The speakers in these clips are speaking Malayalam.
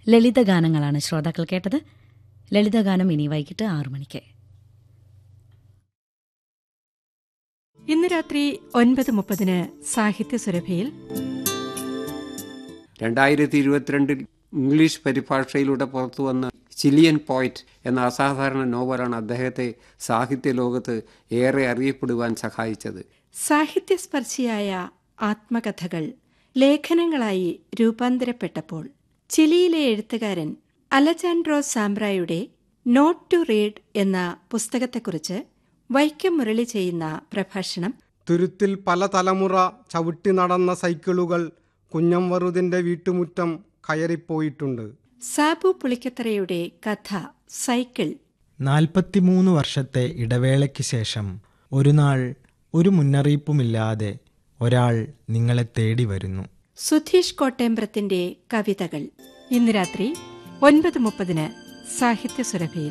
ലളിതഗാനങ്ങളാണ് ശ്രോതാക്കൾ കേട്ടത് ലളിതഗാനം ഇനി വൈകിട്ട് ആറു മണിക്ക് ഇന്ന് രാത്രി ഒൻപത് മുപ്പതിന് സാഹിത്യ സുരഭിയിൽ രണ്ടായിരത്തി ഇരുപത്തിരണ്ടിൽ ഇംഗ്ലീഷ് പരിഭാഷയിലൂടെ പുറത്തു വന്ന ചിലിയൻ പോയിറ്റ് എന്ന അസാധാരണ നോവലാണ് അദ്ദേഹത്തെ സാഹിത്യ ലോകത്ത് ഏറെ അറിയപ്പെടുവാൻ സഹായിച്ചത് സാഹിത്യസ്പർശിയായ ആത്മകഥകൾ ലേഖനങ്ങളായി രൂപാന്തരപ്പെട്ടപ്പോൾ ചിലിയിലെ എഴുത്തുകാരൻ അലജാൻഡ്രോ സാംബ്രായുടെ നോട്ട് ടു റീഡ് എന്ന പുസ്തകത്തെക്കുറിച്ച് വൈക്കം മുരളി ചെയ്യുന്ന പ്രഭാഷണം തുരുത്തിൽ പല തലമുറ ചവിട്ടി നടന്ന സൈക്കിളുകൾ കുഞ്ഞംവറുതിന്റെ വീട്ടുമുറ്റം കയറിപ്പോയിട്ടുണ്ട് സാബു പുളിക്കത്തറയുടെ കഥ സൈക്കിൾ നാൽപ്പത്തിമൂന്ന് വർഷത്തെ ഇടവേളയ്ക്ക് ശേഷം ഒരു നാൾ ഒരു മുന്നറിയിപ്പുമില്ലാതെ ഒരാൾ നിങ്ങളെ തേടി വരുന്നു സുധീഷ് കോട്ടേമ്പ്രത്തിന്റെ കവിതകൾ ഇന്ന് രാത്രി ഒൻപത് മുപ്പതിന് സാഹിത്യ സുരഭിയിൽ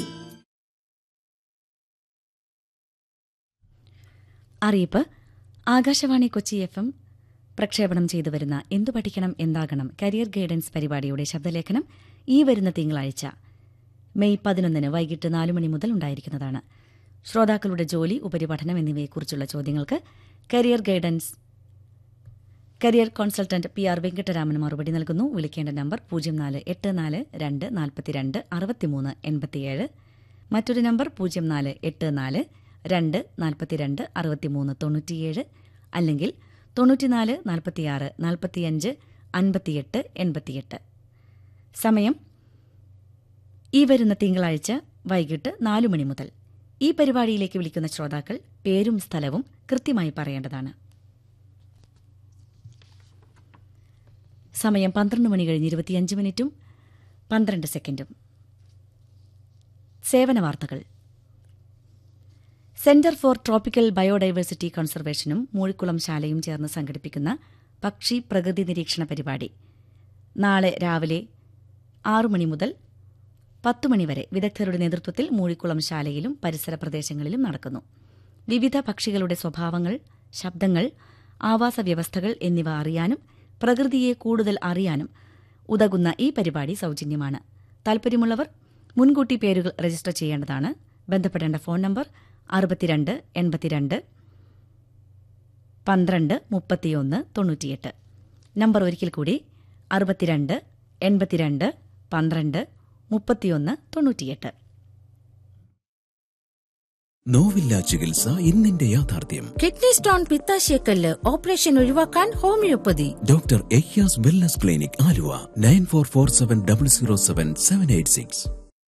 അറിയിപ്പ് ആകാശവാണി കൊച്ചി എഫ് എം പ്രക്ഷേപണം ചെയ്തു വരുന്ന എന്തു പഠിക്കണം എന്താകണം കരിയർ ഗൈഡൻസ് പരിപാടിയുടെ ശബ്ദലേഖനം ഈ വരുന്ന തിങ്കളാഴ്ച മെയ് പതിനൊന്നിന് വൈകിട്ട് നാലു മണി മുതൽ ഉണ്ടായിരിക്കുന്നതാണ് ശ്രോതാക്കളുടെ ജോലി ഉപരിപഠനം എന്നിവയെക്കുറിച്ചുള്ള ചോദ്യങ്ങൾക്ക് career guidance career consultant P R Venkataraman മറുപടി നൽകുന്നു വിളിക്കേണ്ട നമ്പർ പൂജ്യം നാല് എട്ട് നാല് രണ്ട് നാൽപ്പത്തിരണ്ട് അറുപത്തിമൂന്ന് എൺപത്തിയേഴ് മറ്റൊരു നമ്പർ പൂജ്യം നാല് എട്ട് നാല് രണ്ട് നാൽപ്പത്തിരണ്ട് അറുപത്തിമൂന്ന് തൊണ്ണൂറ്റിയേഴ് അല്ലെങ്കിൽ തൊണ്ണൂറ്റിനാല് നാൽപ്പത്തിയാറ് നാൽപ്പത്തിയഞ്ച് അൻപത്തിയെട്ട് എൺപത്തിയെട്ട് സമയം ഈ വരുന്ന തിങ്കളാഴ്ച വൈകിട്ട് നാലു മണി മുതൽ ഈ പരിപാടിയിലേക്ക് വിളിക്കുന്ന ശ്രോതാക്കൾ പേരും സ്ഥലവും കൃത്യമായി പറയേണ്ടതാണ് സമയം പന്ത്രണ്ട് മണി കഴിഞ്ഞ് ഇരുപത്തിയഞ്ച് മിനിറ്റും പന്ത്രണ്ട് സെക്കൻഡും സേവന വാർത്തകൾ സെന്റർ ഫോർ ട്രോപ്പിക്കൽ ബയോഡൈവേഴ്സിറ്റി കൺസർവേഷനും മൂഴിക്കുളം ശാലയും ചേർന്ന് സംഘടിപ്പിക്കുന്ന പക്ഷി പ്രകൃതി നിരീക്ഷണ പരിപാടി നാളെ രാവിലെ ആറു മണി മുതൽ പത്ത് മണിവരെ വിദഗ്ധരുടെ നേതൃത്വത്തിൽ മൂഴിക്കുളം ശാലയിലും പരിസര പ്രദേശങ്ങളിലും നടക്കുന്നു വിവിധ പക്ഷികളുടെ സ്വഭാവങ്ങൾ ശബ്ദങ്ങൾ ആവാസ വ്യവസ്ഥകൾ എന്നിവ അറിയാനും പ്രകൃതിയെ കൂടുതൽ അറിയാനും ഉതകുന്ന ഈ പരിപാടി സൗജന്യമാണ് താൽപര്യമുള്ളവർ മുൻകൂട്ടി പേരുകൾ രജിസ്റ്റർ ചെയ്യേണ്ടതാണ് ബന്ധപ്പെടേണ്ട ഫോൺ നമ്പർ അറുപത്തിരണ്ട് എൺപത്തിരണ്ട് പന്ത്രണ്ട് മുപ്പത്തിയൊന്ന് തൊണ്ണൂറ്റിയെട്ട് നമ്പർ ഒരിക്കൽ കൂടി അറുപത്തിരണ്ട് എൺപത്തിരണ്ട് പന്ത്രണ്ട് മുപ്പത്തിയൊന്ന് തൊണ്ണൂറ്റിയെട്ട് നോവില്ല ചികിത്സ ഇന്നിന്റെ യാഥാർത്ഥ്യം കിഡ്നി സ്റ്റോൺ പിത്താശയക്കല്ല് ഓപ്പറേഷൻ ഒഴിവാക്കാൻ homoeopathy doctor Eyyas wellness clinic Aluva nine four four seven double zero seven seven eight six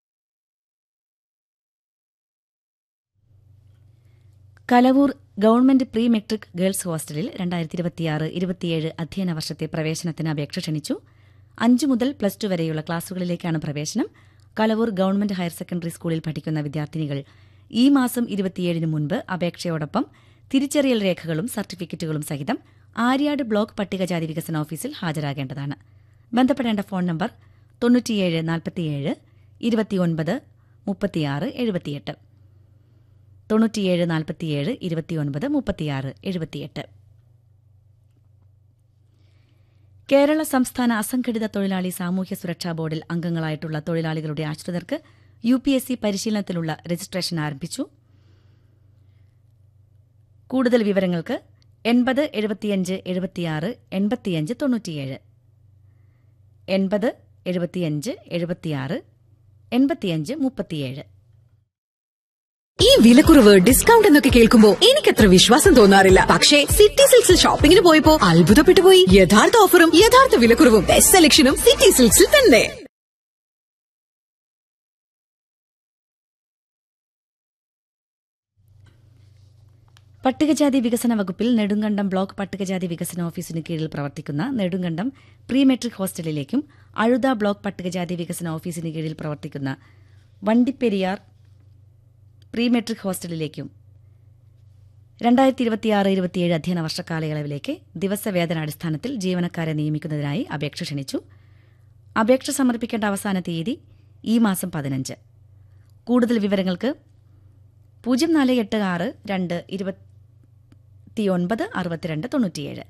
Kalavoor government pre metric girls ഹോസ്റ്റലിൽ രണ്ടായിരത്തി ഇരുപത്തിയാറ് ഇരുപത്തിയേഴ് അധ്യയന വർഷത്തെ പ്രവേശനത്തിന് അപേക്ഷ ക്ഷണിച്ചു അഞ്ചു മുതൽ പ്ലസ് ടു വരെയുള്ള ക്ലാസുകളിലേക്കാണ് പ്രവേശനം കലവൂർ ഗവൺമെന്റ് ഹയർ സെക്കൻഡറി സ്കൂളിൽ പഠിക്കുന്ന വിദ്യാർത്ഥിനികൾ ഈ മാസം ഇരുപത്തിയേഴിന് മുൻപ് അപേക്ഷയോടൊപ്പം തിരിച്ചറിയൽ രേഖകളും സർട്ടിഫിക്കറ്റുകളും സഹിതം ആര്യാട് ബ്ലോക്ക് പട്ടികജാതി വികസന ഓഫീസിൽ ഹാജരാകേണ്ടതാണ് ബന്ധപ്പെടേണ്ട ഫോൺ നമ്പർ തൊണ്ണൂറ്റിയേഴ് നാൽപ്പത്തിയേഴ് ഇരുപത്തിയൊൻപത് മുപ്പത്തിയാറ് എഴുപത്തിയെട്ട് തൊണ്ണൂറ്റിയേഴ് നാൽപ്പത്തിയേഴ് ഇരുപത്തിയൊൻപത് മുപ്പത്തിയാറ് എഴുപത്തിയെട്ട് കേരള സംസ്ഥാന അസംഘടിത തൊഴിലാളി സാമൂഹ്യ സുരക്ഷാ ബോർഡിൽ അംഗങ്ങളായിട്ടുള്ള തൊഴിലാളികളുടെ ആശ്രിതർക്ക് യു പി എസ് സി പരിശീലനത്തിലുള്ള രജിസ്ട്രേഷൻ ആരംഭിച്ചു കൂടുതൽ വിവരങ്ങൾക്ക് എൺപത് എഴുപത്തിയഞ്ച് എഴുപത്തിയാറ് എൺപത്തിയഞ്ച് തൊണ്ണൂറ്റിയേഴ് എൺപത് എഴുപത്തിയഞ്ച് എഴുപത്തിയാറ് എൺപത്തിയഞ്ച് മുപ്പത്തിയേഴ് ഈ വിലക്കുറവ് ഡിസ്കൗണ്ട് എന്നൊക്കെ കേൾക്കുമ്പോ എനിക്കത്ര വിശ്വാസം തോന്നാറില്ല പക്ഷേ സിറ്റി സിൽക്സിൽ ഷോപ്പിംഗിന് പോയപ്പോ അത്ഭുതപ്പെട്ടു പോയി യഥാർത്ഥ ഓഫറും യഥാർത്ഥ വിലക്കുറവും ബെസ്റ്റ് സെലക്ഷനും സിറ്റി സിൽക്സിൽ തന്നെ പട്ടികജാതി വികസന വകുപ്പിൽ നെടുങ്കണ്ടം ബ്ലോക്ക് പട്ടികജാതി വികസന ഓഫീസിന് കീഴിൽ പ്രവർത്തിക്കുന്ന നെടുങ്കണ്ടം പ്രീ മെട്രിക് ഹോസ്റ്റലിലേക്കും അഴുത ബ്ലോക്ക് പട്ടികജാതി വികസന ഓഫീസിന് കീഴിൽ പ്രവർത്തിക്കുന്ന വണ്ടിപ്പെരിയാർ പ്രീ മെട്രിക് ഹോസ്റ്റലിലേക്കും രണ്ടായിരത്തി ഇരുപത്തിയാറ് ഇരുപത്തിയേഴ് അധ്യയന വർഷക്കാലയളവിലേക്ക് ദിവസവേതനാടിസ്ഥാനത്തിൽ ജീവനക്കാരെ നിയമിക്കുന്നതിനായി അപേക്ഷ ക്ഷണിച്ചു അപേക്ഷ സമർപ്പിക്കേണ്ട അവസാന തീയതി ഈ മാസം പതിനഞ്ച് കൂടുതൽ വിവരങ്ങൾക്ക് പൂജ്യം നാല് എട്ട് ആറ് രണ്ട് ഇരുപത്തിയൊൻപത് അറുപത്തിരണ്ട് തൊണ്ണൂറ്റിയേഴ്